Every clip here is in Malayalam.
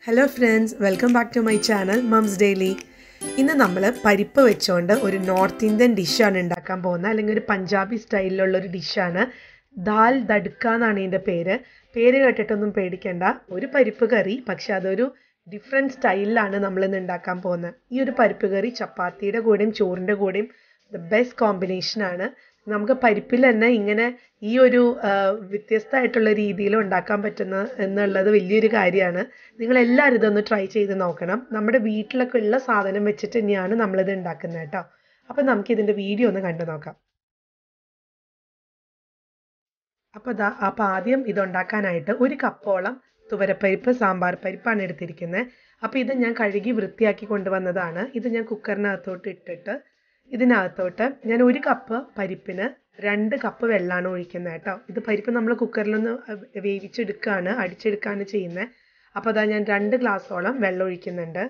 hello friends welcome back to my channel moms daily ഇന്ന് നമ്മൾ പരിപ്പ് വെച്ചുകൊണ്ട് ഒരു നോർത്ത് ഇന്ത്യൻ ഡിഷാണ് ഉണ്ടാക്കാൻ പോകുന്നത് അല്ലെങ്കിൽ ഒരു പഞ്ചാബി സ്റ്റൈലിലുള്ള ഒരു ഡിഷാണ് ദാൽ ദഡ്ക്ക എന്നാണ് ഇതിൻ്റെ പേര് പേര് കേട്ടിട്ടൊന്നും പേടിക്കേണ്ട ഒരു പരിപ്പ് കറി പക്ഷെ അതൊരു ഡിഫറെൻറ്റ് സ്റ്റൈലിലാണ് നമ്മളിന്ന് ഉണ്ടാക്കാൻ പോകുന്നത് ഈ ഒരു പരിപ്പ് കറി ചപ്പാത്തിയുടെ കൂടെയും ചോറിൻ്റെ കൂടെയും ദ ബെസ്റ്റ് കോമ്പിനേഷനാണ് നമുക്ക് പരിപ്പിൽ തന്നെ ഇങ്ങനെ ഈ ഒരു ആ, വ്യത്യസ്തമായിട്ടുള്ള രീതിയിൽ ഉണ്ടാക്കാൻ പറ്റുന്ന എന്നുള്ളത് വലിയൊരു കാര്യമാണ് നിങ്ങൾ എല്ലാവരും ഇതൊന്ന് ട്രൈ ചെയ്ത് നോക്കണം നമ്മുടെ വീട്ടിലൊക്കെ ഉള്ള സാധനം വെച്ചിട്ട് തന്നെയാണ് നമ്മളിത് ഉണ്ടാക്കുന്നത് കേട്ടോ അപ്പം നമുക്ക് ഇതിൻ്റെ വീഡിയോ ഒന്ന് കണ്ടു നോക്കാം അപ്പോൾ ദാ അപ്പോൾ ആദ്യം ഇതുണ്ടാക്കാനായിട്ട് ഒരു കപ്പോളം തുവരപ്പരിപ്പ് സാമ്പാർ പരിപ്പാണ് എടുത്തിരിക്കുന്നത് അപ്പോൾ ഇത് ഞാൻ കഴുകി വൃത്തിയാക്കി കൊണ്ടുവന്നതാണ് ഇത് ഞാൻ കുക്കറിനകത്തോട്ട് ഇട്ടിട്ട് ഇതിനകത്തോട്ട് ഞാൻ ഒരു കപ്പ് പരിപ്പിന് രണ്ട് കപ്പ് വെള്ളമാണ് ഒഴിക്കുന്നത് കേട്ടോ ഇത് പരിപ്പ് നമ്മൾ കുക്കറിലൊന്ന് വേവിച്ചെടുക്കുകയാണ് അടിച്ചെടുക്കുകയാണ് ചെയ്യുന്നത് അപ്പോൾ അതാ ഞാൻ രണ്ട് ഗ്ലാസ്സോളം വെള്ളം ഒഴിക്കുന്നുണ്ട്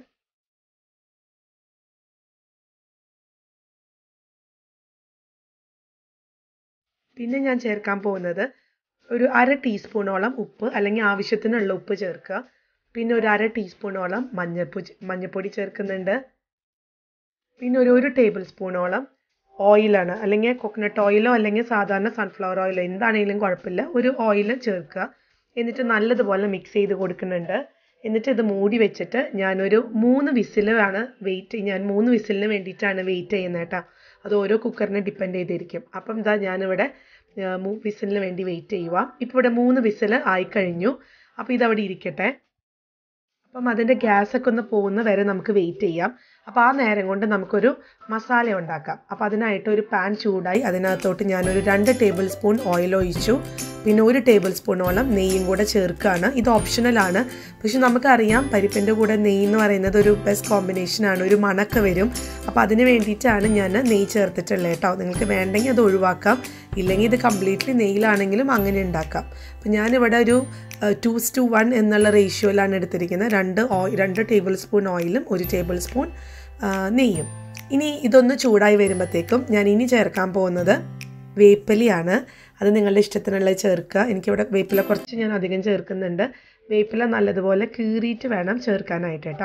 പിന്നെ ഞാൻ ചേർക്കാൻ പോകുന്നത് ഒരു അര ടീസ്പൂണോളം ഉപ്പ് അല്ലെങ്കിൽ ആവശ്യത്തിനുള്ള ഉപ്പ് ചേർക്കുക പിന്നെ ഒരു അര ടീസ്പൂണോളം മഞ്ഞൾപ്പൊടി മഞ്ഞൾപ്പൊടി ചേർക്കുന്നുണ്ട് പിന്നെ ഒരു ഒരു ടേബിൾ സ്പൂണോളം ഓയിലാണ് അല്ലെങ്കിൽ കോക്കനട്ട് ഓയിലോ അല്ലെങ്കിൽ സാധാരണ സൺഫ്ലവർ ഓയിലോ എന്താണെങ്കിലും കുഴപ്പമില്ല ഒരു ഓയിൽ ചേർക്കുക എന്നിട്ട് നല്ലതുപോലെ മിക്സ് ചെയ്ത് കൊടുക്കുന്നുണ്ട് എന്നിട്ട് ഇത് മൂടി വെച്ചിട്ട് ഞാനൊരു മൂന്ന് വിസിലാണ് വെയിറ്റ് ഞാൻ മൂന്ന് വിസിലിന് വേണ്ടിയിട്ടാണ് വെയിറ്റ് ചെയ്യുന്നത് കേട്ടോ അത് ഓരോ കുക്കറിനെ ഡിപ്പെൻഡ് ചെയ്തിരിക്കും അപ്പം ഇതാ ഞാനിവിടെ വിസിലിന് വേണ്ടി വെയിറ്റ് ചെയ്യുക ഇപ്പോൾ ഇവിടെ മൂന്ന് വിസിൽ ആയിക്കഴിഞ്ഞു അപ്പോൾ ഇതവിടെ ഇരിക്കട്ടെ അപ്പം അതിൻ്റെ ഗ്യാസൊക്കെ ഒന്ന് പോകുന്ന വരെ നമുക്ക് വെയിറ്റ് ചെയ്യാം അപ്പോൾ ആ നേരം കൊണ്ട് നമുക്കൊരു മസാല ഉണ്ടാക്കാം അപ്പോൾ അതിനായിട്ട് ഒരു പാൻ ചൂടായി അതിനകത്തോട്ട് ഞാനൊരു രണ്ട് ടേബിൾ സ്പൂൺ ഓയിൽ ഒഴിച്ചു പിന്നെ ഒരു ടേബിൾ സ്പൂണോളം നെയ്യും കൂടെ ചേർക്കുകയാണ് ഇത് ഓപ്ഷണലാണ് പക്ഷെ നമുക്കറിയാം പരിപ്പിൻ്റെ കൂടെ നെയ്യ് എന്ന് പറയുന്നത് ഒരു ബെസ്റ്റ് കോമ്പിനേഷനാണ് ഒരു മണക്ക വരും അപ്പോൾ അതിന് വേണ്ടിയിട്ടാണ് ഞാൻ നെയ്യ് ചേർത്തിട്ടുള്ളത് കേട്ടോ നിങ്ങൾക്ക് വേണ്ടെങ്കിൽ അത് ഒഴിവാക്കാം ഇല്ലെങ്കിൽ ഇത് കംപ്ലീറ്റ്ലി നെയ്യിലാണെങ്കിലും അങ്ങനെ ഉണ്ടാക്കാം അപ്പോൾ ഞാനിവിടെ ഒരു ടു ടു വൺ എന്നുള്ള റേഷ്യോയിലാണ് എടുത്തിരിക്കുന്നത് രണ്ട് ഓയിൽ രണ്ട് ടേബിൾ സ്പൂൺ ഓയിലും ഒരു ടേബിൾ സ്പൂൺ നെയ്യും ഇനി ഇതൊന്ന് ചൂടായി വരുമ്പോഴത്തേക്കും ഞാൻ ഇനി ചേർക്കാൻ പോകുന്നത് വേപ്പിലയാണ് അത് നിങ്ങളുടെ ഇഷ്ടത്തിനുള്ള ചേർക്കുക എനിക്കിവിടെ വേപ്പില കുറച്ച് ഞാൻ അധികം ചേർക്കുന്നുണ്ട് വേപ്പില നല്ലതുപോലെ കീറിയിട്ട് വേണം ചേർക്കാനായിട്ട് കേട്ടോ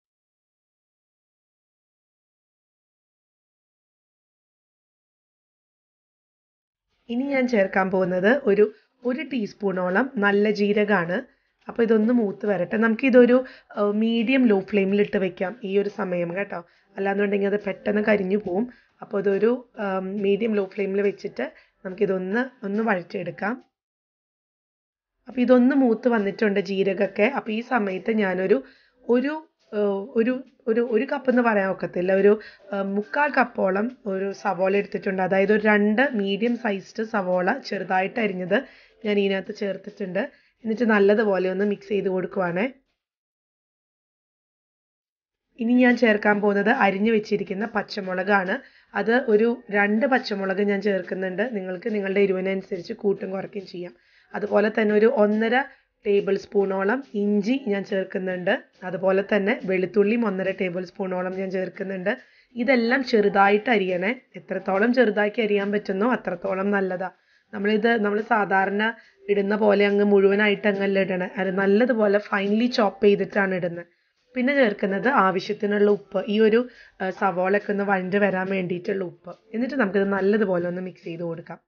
ഇനി ഞാൻ ചേർക്കാൻ പോകുന്നത് ഒരു ഒരു ടീസ്പൂണോളം നല്ല ജീരകമാണ് അപ്പോൾ ഇതൊന്ന് മൂത്ത് വരട്ടെ നമുക്കിതൊരു മീഡിയം ലോ ഫ്ലെയിമിലിട്ട് വെക്കാം ഈ ഒരു സമയം കേട്ടോ അല്ലാന്നുണ്ടെങ്കിൽ അത് പെട്ടെന്ന് കരിഞ്ഞു പോവും അപ്പോൾ ഇതൊരു മീഡിയം ലോ ഫ്ലെയിമിൽ വെച്ചിട്ട് നമുക്കിതൊന്ന് ഒന്ന് വഴറ്റിയെടുക്കാം അപ്പോൾ ഇതൊന്ന് മൂത്ത് വന്നിട്ടുണ്ട് ജീരകമൊക്കെ അപ്പോൾ ഈ സമയത്ത് ഞാനൊരു ഒരു ഒരു ഒരു ഒരു കപ്പ് എന്ന് പറയാൻ ഒക്കത്തില്ല ഒരു മുക്കാൽ കപ്പോളം ഒരു സവോള എടുത്തിട്ടുണ്ട് അതായത് ഒരു രണ്ട് മീഡിയം സൈസ്ഡ് സവോള ചെറുതായിട്ട് അരിഞ്ഞത് ഞാൻ ഇതിനകത്ത് ചേർത്തിട്ടുണ്ട് എന്നിട്ട് നല്ലതുപോലെ ഒന്ന് മിക്സ് ചെയ്ത് കൊടുക്കുവാണേ ഇനി ഞാൻ ചേർക്കാൻ പോകുന്നത് അരിഞ്ഞു വെച്ചിരിക്കുന്ന പച്ചമുളകാണ് അത് ഒരു രണ്ട് പച്ചമുളക് ഞാൻ ചേർക്കുന്നുണ്ട് നിങ്ങൾക്ക് നിങ്ങളുടെ എരിവിനനുസരിച്ച് കൂട്ടും കുറയ്ക്കുകയും ചെയ്യാം അതുപോലെ തന്നെ ഒരു ഒന്നര ടേബിൾ സ്പൂണോളം ഇഞ്ചി ഞാൻ ചേർക്കുന്നുണ്ട് അതുപോലെ തന്നെ വെളുത്തുള്ളിയും ഒന്നര ടേബിൾ സ്പൂണോളം ഞാൻ ചേർക്കുന്നുണ്ട് ഇതെല്ലാം ചെറുതായിട്ട് അരിയണേ എത്രത്തോളം ചെറുതാക്കി അരിയാൻ പറ്റുന്നോ അത്രത്തോളം നല്ലതാ നമ്മളിത് നമ്മൾ സാധാരണ ഇടുന്ന പോലെ അങ്ങ് മുഴുവനായിട്ട് അങ്ങല്ല ഇടണേ അത് നല്ലതുപോലെ ഫൈനലി ചോപ്പ് ചെയ്തിട്ടാണ് ഇടുന്നത് പിന്നെ ചേർക്കുന്നത് ആവശ്യത്തിനുള്ള ഉപ്പ് ഈ ഒരു സവോളയൊക്കെ ഒന്ന് വഴണ്ട് വരാൻ വേണ്ടിയിട്ടുള്ള ഉപ്പ് എന്നിട്ട് നമുക്കിത് നല്ലതുപോലെ ഒന്ന് മിക്സ് ചെയ്ത് കൊടുക്കാം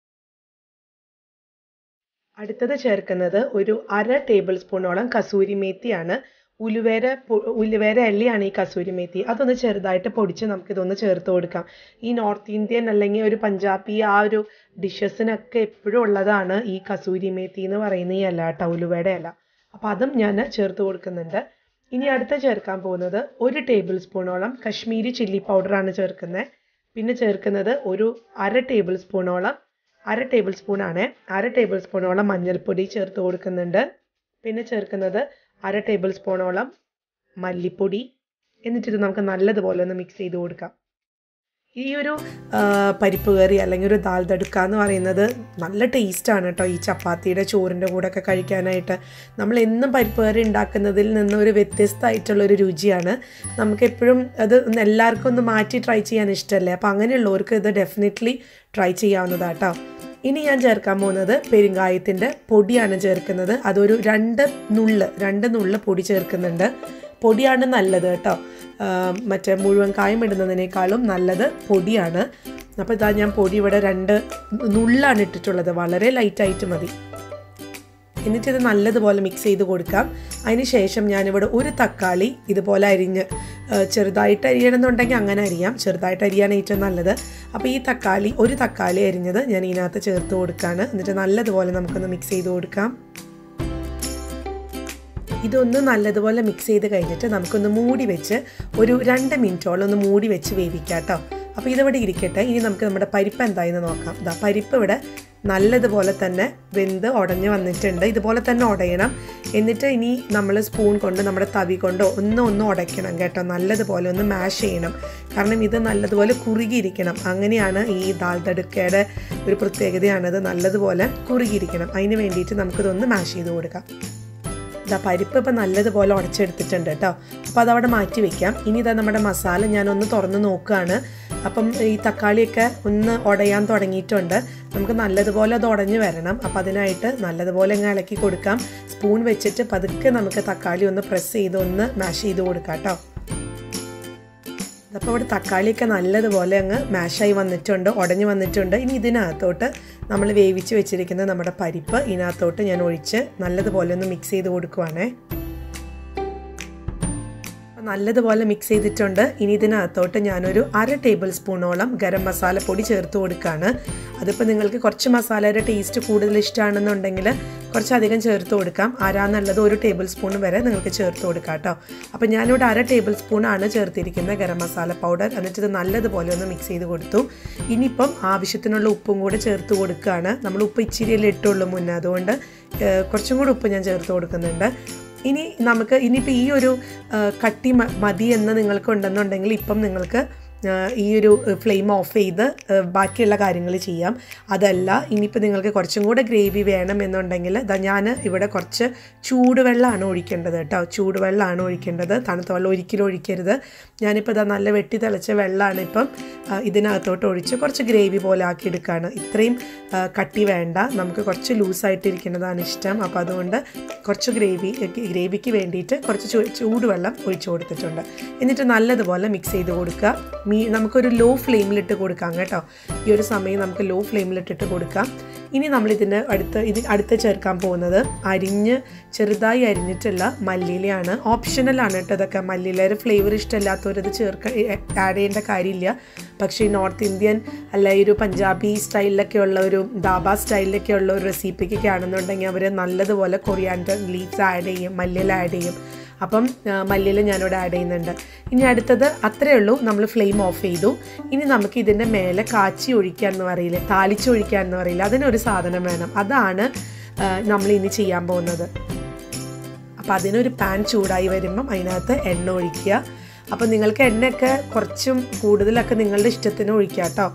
അടുത്തത് ചേർക്കുന്നത് ഒരു അര ടേബിൾ സ്പൂണോളം കസൂരി മേത്തിയാണ് ഉലുവേര ഉലുവേര എല്ലിയാണ് ഈ കസൂരി മേത്തി അതൊന്ന് ചെറുതായിട്ട് പൊടിച്ച് നമുക്കിതൊന്ന് ചേർത്ത് കൊടുക്കാം ഈ നോർത്ത് ഇന്ത്യൻ അല്ലെങ്കിൽ ഒരു പഞ്ചാബി ആ ഒരു ഡിഷസിനൊക്കെ എപ്പോഴും ഉള്ളതാണ് ഈ കസൂരി മേത്തി എന്ന് പറയുന്ന ഈ ഇല കേട്ടോ ഉലുവയുടെ ഇല അപ്പോൾ അതും ഞാൻ ചേർത്ത് കൊടുക്കുന്നുണ്ട് ഇനി അടുത്ത ചേർക്കാൻ പോകുന്നത് ഒരു ടേബിൾ സ്പൂണോളം കശ്മീരി ചില്ലി പൗഡറാണ് ചേർക്കുന്നത് പിന്നെ ചേർക്കുന്നത് ഒരു അര ടേബിൾ സ്പൂണോളം അര ടേബിൾ സ്പൂണാണ് അര ടേബിൾ സ്പൂണോളം മഞ്ഞൾപ്പൊടി ചേർത്ത് കൊടുക്കുന്നുണ്ട് പിന്നെ ചേർക്കുന്നത് അര ടേബിൾ സ്പൂണോളം മല്ലിപ്പൊടി എന്നിട്ടിത് നമുക്ക് നല്ലതുപോലെ ഒന്ന് മിക്സ് ചെയ്ത് കൊടുക്കാം ഈ ഒരു പരിപ്പ് കറി അല്ലെങ്കിൽ ഒരു ദാൽ തടുക്ക എന്ന് പറയുന്നത് നല്ല ടേസ്റ്റാണ് കേട്ടോ ഈ ചപ്പാത്തിയുടെ ചോറിൻ്റെ കൂടെ ഒക്കെ കഴിക്കാനായിട്ട് നമ്മൾ എന്നും പരിപ്പ് കറി ഉണ്ടാക്കുന്നതിൽ നിന്ന് ഒരു വ്യത്യസ്തമായിട്ടുള്ളൊരു രുചിയാണ് നമുക്ക് എപ്പോഴും അത് ഒന്ന് എല്ലാവർക്കും ഒന്ന് മാറ്റി ട്രൈ ചെയ്യാൻ ഇഷ്ടമല്ലേ അപ്പോൾ അങ്ങനെയുള്ളവർക്ക് ഇത് ഡെഫിനറ്റ്ലി ട്രൈ ചെയ്യാവുന്നതാട്ടോ ഇനി ഞാൻ ചേർക്കാൻ പോകുന്നത് പെരുങ്കായത്തിൻ്റെ പൊടിയാണ് ചേർക്കുന്നത് അതൊരു രണ്ട് നുള്ള് രണ്ട് നുള്ള് പൊടി ചേർക്കുന്നുണ്ട് പൊടിയാണ് നല്ലത് കേട്ടോ ആ, മറ്റേ മുഴുവൻ കായം ഇടുന്നതിനേക്കാളും നല്ലത് പൊടിയാണ് അപ്പോൾ ഇതാ ഞാൻ പൊടി ഇവിടെ രണ്ട് നുള്ളാണ് ഇട്ടിട്ടുള്ളത് വളരെ ലൈറ്റായിട്ട് മതി എന്നിട്ട് ഇത് നല്ലതുപോലെ മിക്സ് ചെയ്ത് കൊടുക്കാം അതിന് ശേഷം ഞാനിവിടെ ഒരു തക്കാളി ഇതുപോലെ അരിഞ്ഞ് ആ, ചെറുതായിട്ട് അരിയണമെന്നുണ്ടെങ്കിൽ അങ്ങനെ അരിയാം ചെറുതായിട്ട് അരിയാണ് ഏറ്റവും നല്ലത് അപ്പോൾ ഈ തക്കാളി ഒരു തക്കാളി അരിഞ്ഞത് ഞാൻ ഇതിനകത്ത് ചേർത്ത് കൊടുക്കുകയാണ് എന്നിട്ട് നല്ലതുപോലെ നമുക്കൊന്ന് മിക്സ് ചെയ്ത് കൊടുക്കാം ഇതൊന്ന് നല്ലതുപോലെ മിക്സ് ചെയ്ത് കഴിഞ്ഞിട്ട് നമുക്കൊന്ന് മൂടി വെച്ച് ഒരു രണ്ട് മിനിറ്റോളം ഒന്ന് മൂടി വെച്ച് വേവിക്കാം കേട്ടോ അപ്പോൾ ഇതിവിടെ ഇരിക്കട്ടെ ഇനി നമുക്ക് നമ്മുടെ പരിപ്പ് എന്തായെന്ന് നോക്കാം ഇതാ പരിപ്പ് ഇവിടെ നല്ലതുപോലെ തന്നെ വെന്ത് ഉടഞ്ഞ് വന്നിട്ടുണ്ട് ഇതുപോലെ തന്നെ ഉടയണം എന്നിട്ട് ഇനി നമ്മൾ സ്പൂൺ കൊണ്ട് നമ്മുടെ തവി കൊണ്ടോ ഒന്ന് ഒന്ന് ഉടയ്ക്കണം കേട്ടോ നല്ലതുപോലെ ഒന്ന് മാഷ് ചെയ്യണം കാരണം ഇത് നല്ലതുപോലെ കുറുകിയിരിക്കണം അങ്ങനെയാണ് ഈ ദാൽ തടുക്കയുടെ ഒരു പ്രത്യേകതയാണത് നല്ലതുപോലെ കുറുകിയിരിക്കണം അതിന് വേണ്ടിയിട്ട് നമുക്കിതൊന്ന് മാഷ് ചെയ്ത് കൊടുക്കാം ഇതാ പരിപ്പ് ഇപ്പം നല്ലതുപോലെ ഉടച്ചെടുത്തിട്ടുണ്ട് കേട്ടോ അപ്പോൾ അതവിടെ മാറ്റി വെക്കാം ഇനി ഇതാ നമ്മുടെ മസാല ഞാനൊന്ന് തുറന്ന് നോക്കുകയാണ് അപ്പം ഈ തക്കാളിയൊക്കെ ഒന്ന് ഉടയാൻ തുടങ്ങിയിട്ടുണ്ട് നമുക്ക് നല്ലതുപോലെ അത് ഉടഞ്ഞ് വരണം അപ്പം അതിനായിട്ട് നല്ലതുപോലെ അങ്ങ് ഇളക്കി കൊടുക്കാം സ്പൂൺ വെച്ചിട്ട് പതുക്കെ നമുക്ക് തക്കാളി ഒന്ന് പ്രസ് ചെയ്ത് ഒന്ന് മാഷ് ചെയ്ത് കൊടുക്കാം കേട്ടോ അപ്പോൾ ഇവിടെ തക്കാളിയൊക്കെ നല്ലതുപോലെ അങ്ങ് മാഷായി വന്നിട്ടുണ്ട് ഉടഞ്ഞു വന്നിട്ടുണ്ട് ഇനി ഇതിനകത്തോട്ട് നമ്മൾ വേവിച്ച് വെച്ചിരിക്കുന്ന നമ്മുടെ പരിപ്പ് ഇതിനകത്തോട്ട് ഞാൻ ഒഴിച്ച് നല്ലതുപോലെ ഒന്ന് മിക്സ് ചെയ്ത് കൊടുക്കുവാണേ അപ്പോൾ നല്ലതുപോലെ മിക്സ് ചെയ്തിട്ടുണ്ട് ഇനി ഇതിനകത്തോട്ട് ഞാനൊരു അര ടേബിൾ സ്പൂണോളം ഗരം മസാല പൊടി ചേർത്ത് കൊടുക്കുകയാണ് അതിപ്പോൾ നിങ്ങൾക്ക് കുറച്ച് മസാലയുടെ ടേസ്റ്റ് കൂടുതൽ ഇഷ്ടമാണെന്നുണ്ടെങ്കിൽ കുറച്ചധികം ചേർത്ത് കൊടുക്കാം അരാന്നുള്ളത് ഒരു ടേബിൾ സ്പൂൺ വരെ നിങ്ങൾക്ക് ചേർത്ത് കൊടുക്കാം കേട്ടോ അപ്പോൾ ഞാനിവിടെ അര ടേബിൾ സ്പൂണാണ് ചേർത്തിരിക്കുന്ന ഗരം മസാല പൗഡർ എന്നിട്ട് ഇത് നല്ലതുപോലെ ഒന്ന് മിക്സ് ചെയ്ത് കൊടുത്തു ഇനിയിപ്പം ആവശ്യത്തിനുള്ള ഉപ്പും കൂടെ ചേർത്ത് കൊടുക്കുകയാണ് നമ്മൾ ഉപ്പ് ഇച്ചിരിയല്ലേ ഇട്ടുള്ളൂ മുന്നേ അതുകൊണ്ട് ഏഹ്, കുറച്ചും കൂടി ഉപ്പ് ഞാൻ ചേർത്ത് കൊടുക്കുന്നുണ്ട് ഇനി നമുക്ക് ഇനിയിപ്പോൾ ഈ ഒരു ആ, കട്ടി മ- മതി എന്ന് നിങ്ങൾക്ക് ഉണ്ടെന്നുണ്ടെങ്കിൽ ഇപ്പം നിങ്ങൾക്ക് ആ, ഈ ഒരു ഫ്ലെയിം ഓഫ് ചെയ്ത് ആ, ബാക്കിയുള്ള കാര്യങ്ങൾ ചെയ്യാം അതല്ല ഇനിയിപ്പോൾ നിങ്ങൾക്ക് കുറച്ചും കൂടെ ഗ്രേവി വേണം എന്നുണ്ടെങ്കിൽ ദാ ഞാൻ ഇവിടെ കുറച്ച് ചൂടുവെള്ളമാണ് ഒഴിക്കേണ്ടത് കേട്ടോ ചൂടുവെള്ളമാണ് ഒഴിക്കേണ്ടത് തണുത്ത വെള്ളം ഒരിക്കലും ഒഴിക്കരുത് ഞാനിപ്പോൾ ഇതാ നല്ല വെട്ടി തിളച്ച വെള്ളമാണ് ഇപ്പം ആ, ഇതിനകത്തോട്ട് ഒഴിച്ച് കുറച്ച് ഗ്രേവി പോലെ ആക്കി എടുക്കുകയാണ് ഇത്രയും ആ, കട്ടി വേണ്ട നമുക്ക് കുറച്ച് ലൂസായിട്ടിരിക്കുന്നതാണ് ഇഷ്ടം അപ്പോൾ അതുകൊണ്ട് കുറച്ച് ഗ്രേവി ഗ്രേവിക്ക് വേണ്ടിയിട്ട് കുറച്ച് ചൂ- ചൂടുവെള്ളം ഒഴിച്ചു കൊടുത്തിട്ടുണ്ട് എന്നിട്ട് നല്ലതുപോലെ മിക്സ് ചെയ്ത് കൊടുക്കുക മീ നമുക്കൊരു ലോ ഫ്ലെയിമിലിട്ട് കൊടുക്കാം കേട്ടോ ഈ ഒരു സമയം നമുക്ക് ലോ ഫ്ലെയിമിലിട്ടിട്ട് കൊടുക്കാം ഇനി നമ്മൾ ഇതിൻ്റെ അടുത്ത് ഇത് അടുത്ത് ചേർക്കാൻ പോകുന്നത് അരിഞ്ഞ് ചെറുതായി അരിഞ്ഞിട്ടുള്ള മല്ലിയിലയാണ് ഓപ്ഷണലാണ് കേട്ടോ ഇതൊക്കെ മല്ലിയിലയുടെ ഫ്ലേവർ ഇഷ്ടമില്ലാത്തവരത് ചേർക്ക ആഡ് ചെയ്യേണ്ട കാര്യമില്ല പക്ഷേ ഈ നോർത്ത് ഇന്ത്യൻ അല്ല ഈ ഒരു പഞ്ചാബി സ്റ്റൈലിലൊക്കെ ഉള്ള ഒരു ദാബ സ്റ്റൈലിലൊക്കെ ഉള്ള ഒരു റെസിപ്പിക്കൊക്കെ ആണെന്നുണ്ടെങ്കിൽ അവർ നല്ലതുപോലെ കൊറിയാൻഡർ ലീവ്സ് ആഡ് ചെയ്യും മല്ലിയില ആഡ് ചെയ്യും അപ്പം ആ, മല്ലിയില ഞാനിവിടെ ആഡ് ചെയ്യുന്നുണ്ട് ഇനി അടുത്തത് അത്രയേ ഉള്ളൂ നമ്മൾ ഫ്ലെയിം ഓഫ് ചെയ്തു ഇനി നമുക്ക് ഇതിൻ്റെ മേലെ കാച്ചി ഒഴിക്കുക എന്ന് പറയില്ലേ താളിച്ച് ഒഴിക്കുക എന്ന് പറയില്ല അതിനൊരു സാധനം വേണം അതാണ് ആ, നമ്മൾ ഇനി ചെയ്യാൻ പോകുന്നത് അപ്പോൾ അതിനൊരു പാൻ ചൂടായി വരുമ്പം അതിനകത്ത് എണ്ണ ഒഴിക്കുക അപ്പോൾ നിങ്ങൾക്ക് എണ്ണയൊക്കെ കുറച്ചും കൂടുതലൊക്കെ നിങ്ങളുടെ ഇഷ്ടത്തിന് ഒഴിക്കുക കേട്ടോ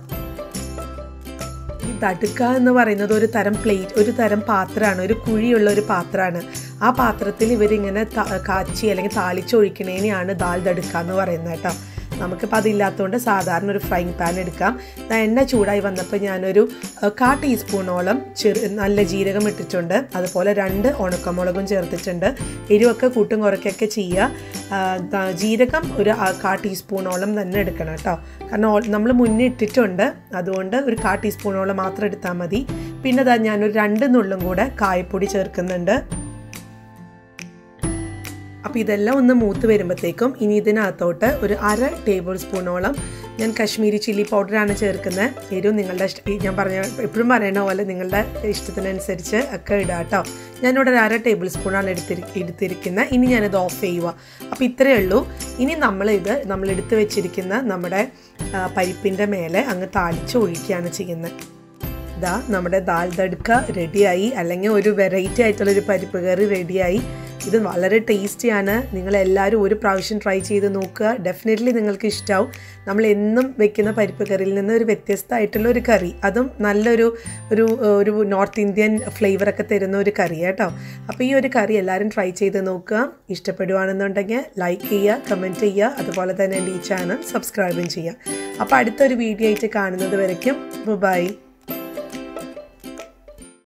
ഈ തടുക്ക എന്ന് പറയുന്നത് ഒരു തരം പ്ലേറ്റ് ഒരു തരം പാത്രമാണ് ഒരു കുഴിയുള്ള ഒരു പാത്രമാണ് ആ പാത്രത്തിൽ ഇവരിങ്ങനെ ത- കാച്ചി അല്ലെങ്കിൽ താളിച്ചൊഴിക്കണേനെയാണ് ദാൽ തടുക്ക എന്ന് പറയുന്നത് കേട്ടോ നമുക്കിപ്പോൾ അതില്ലാത്തതുകൊണ്ട് സാധാരണ ഒരു ഫ്രൈങ് പാൻ എടുക്കാം ദാ എണ്ണ ചൂടായി വന്നപ്പോൾ ഞാനൊരു അഹ്, കാ ടീസ്പൂണോളം ചെറു നല്ല ജീരകം ഇട്ടിട്ടുണ്ട് അതുപോലെ രണ്ട് ഉണക്കമുളകും ചേർത്തിട്ടുണ്ട് എരിവൊക്കെ കൂട്ടും കുറയ്ക്കൊക്കെ ചെയ്യുക ആ, ദാ- ജീരകം ഒരു ആ, കാ ടീസ്പൂണോളം തന്നെ എടുക്കണം കേട്ടോ കാരണം നമ്മൾ മുന്നേ ഇട്ടിട്ടുണ്ട് അതുകൊണ്ട് ഒരു കാ ടീസ്പൂണോളം മാത്രം എടുത്താൽ മതി പിന്നെ ദാ ഞാനൊരു രണ്ട് നുള്ളും കൂടെ കായപ്പൊടി ചേർക്കുന്നുണ്ട് അപ്പോൾ ഇതെല്ലാം ഒന്ന് മൂത്ത് വരുമ്പോഴത്തേക്കും ഇനി ഇതിനകത്തോട്ട് ഒരു അര ടേബിൾ സ്പൂണോളം ഞാൻ കശ്മീരി ചില്ലി പൗഡറാണ് ചേർക്കുന്നത് എരിവ് നിങ്ങളുടെ ഇഷ്ട ഈ ഞാൻ പറഞ്ഞ എപ്പോഴും പറയുന്ന പോലെ നിങ്ങളുടെ ഇഷ്ടത്തിനനുസരിച്ച് ഒക്കെ ഇടാം കേട്ടോ ഞാനിവിടെ ഒരു അര ടേബിൾ സ്പൂണാണ് എടുത്തിരി എടുത്തിരിക്കുന്നത് ഇനി ഞാനിത് ഓഫ് ചെയ്യുക അപ്പോൾ ഇത്രയേ ഉള്ളൂ ഇനി നമ്മളിത് നമ്മൾ എടുത്ത് വെച്ചിരിക്കുന്ന നമ്മുടെ ആ, പരിപ്പിൻ്റെ മേലെ അങ്ങ് താളിച്ച് ഒഴിക്കുകയാണ് ചെയ്യുന്നത് ഇതാ നമ്മുടെ ദാൽ തടുക്ക റെഡിയായി അല്ലെങ്കിൽ ഒരു വെറൈറ്റി ആയിട്ടുള്ളൊരു പരിപ്പ് കറി റെഡിയായി ഇത് വളരെ ടേസ്റ്റിയാണ് നിങ്ങൾ എല്ലാവരും ഒരു പ്രാവശ്യം ട്രൈ ചെയ്ത് നോക്കുക ഡെഫിനറ്റ്ലി നിങ്ങൾക്ക് ഇഷ്ടമാവും നമ്മൾ എന്നും വെക്കുന്ന പരിപ്പ് കറിയിൽ നിന്ന് ഒരു വ്യത്യസ്തമായിട്ടുള്ള ഒരു കറി അതും നല്ലൊരു ഒരു ഒരു നോർത്ത് ഇന്ത്യൻ ഫ്ലേവറൊക്കെ തരുന്ന ഒരു കറി കേട്ടോ അപ്പോൾ ഈ ഒരു കറി എല്ലാവരും ട്രൈ ചെയ്ത് നോക്കുക ഇഷ്ടപ്പെടുവാണെന്നുണ്ടെങ്കിൽ ലൈക്ക് ചെയ്യുക കമൻറ്റ് ചെയ്യുക അതുപോലെ തന്നെ എൻ്റെ ഈ ചാനൽ സബ്സ്ക്രൈബും ചെയ്യുക അപ്പോൾ അടുത്തൊരു വീഡിയോ ആയിട്ട് കാണുന്നത് വരയ്ക്കും ബൈ